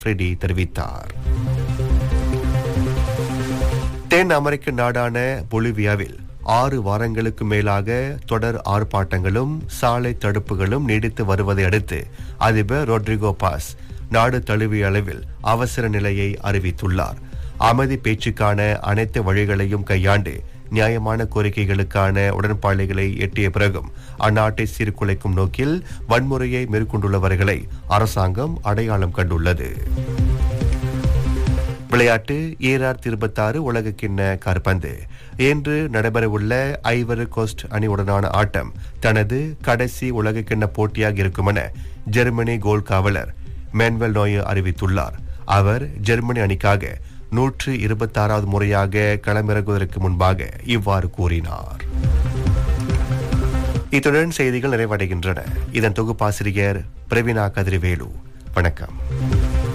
Freddy தெரிவித்தார் தென் அமெரிக்க நாடான பொலிவியாவில் ஆறு வாரங்களுக்கு மேலாக தொடர் ஆர்ப்பாட்டங்களும் சாலை தடுப்புகளும் நீடித்து வருவதை அடுத்து அதிபர் ரொட்ரிகோ பாஸ் நாடு தழுவிய அளவில் அவசர நிலையை அறிவித்துள்ளார் அமைதி பேச்சுக்கான அனைத்து வழிகளையும் கையாண்டு நியாயமான கோரிக்கைகளுக்கான உடன்பாடுகளை எட்டிய பிறகும் அந்நாட்டை சீர்குலைக்கும் நோக்கில் வன்முறையை மேற்கொண்டுள்ளவர்களை அரசாங்கம் அடையாளம் கண்டுள்ளது விளையாட்டு ஈரார் இருபத்தாறு உலக கிண்ண காற்பந்து இன்று நடைபெறவுள்ள ஐவரி கோஸ்ட் அணியுடனான ஆட்டம் தனது கடைசி உலக கிண்ண போட்டியாக இருக்கும் என ஜெர்மனி கோல் காவலர் மேன்வெல் நோய அறிவித்துள்ளார் அவர் ஜெர்மனி அணிக்காக நூற்று இருபத்தாறாவது முறையாக களமிறங்குவதற்கு முன்பாக இவ்வாறு கூறினார் இத்துடன் செய்திகள் நிறைவடைகின்றன இதன் தொகுப்பாசிரியர் பிரவீனா கதிர்வேலு வணக்கம்